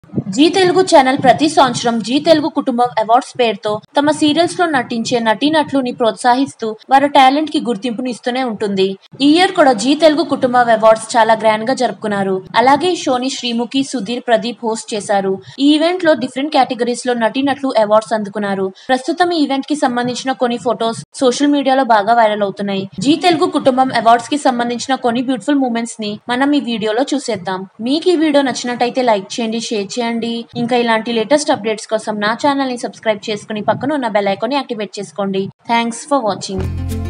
G Telugu channel ప్రతి సంవత్సరం G Telugu కుటుంబం అవార్డ్స్ పేరుతో తమ సీరియల్స్ లో నటించే నటీనటులని ప్రోత్సహిస్తూ వారి టాలెంట్ కి గుర్తింపును ఇస్తూనే ఉంటుంది ఈ ఇయర్ కూడా జీ తెలుగు కుటుంబం అవార్డ్స్ చాలా గ్రాండ్ గా జరుపుకున్నారు అలాగే ఈ షోని శ్రీముఖి సుధీర్ ప్రదీప్ హోస్ట్ చేశారు ఈ ఈవెంట్ లో డిఫరెంట్ కేటగిరీస్ లో నటీనటులు అవార్డ్స్ అందుకున్నారు ప్రస్తుతం ఈ ఈవెంట్ కి సంబంధించిన కొన్ని ఫొటోస్ సోషల్ మీడియాలో బాగా వైరల్ అవుతున్నాయి జీ తెలుగు కుటుంబం అవార్డ్స్ కి సంబంధించిన కొన్ని బ్యూటిఫుల్ మూమెంట్స్ ని మనం ఈ వీడియోలో చూసేద్దాం మీకు ఈ వీడియో నచ్చినట్టయితే లైక్ చేయండి షేర్ చేయండి ఇంకా ఇలాంటి లేటెస్ట్ అప్డేట్స్ కోసం నా ఛానల్ ని సబ్స్క్రైబ్ చేసుకుని పక్కన ఉన్న బెల్ ఐకాన్ ని యాక్టివేట్ చేసుకోండి థ్యాంక్స్ ఫర్ వాచింగ్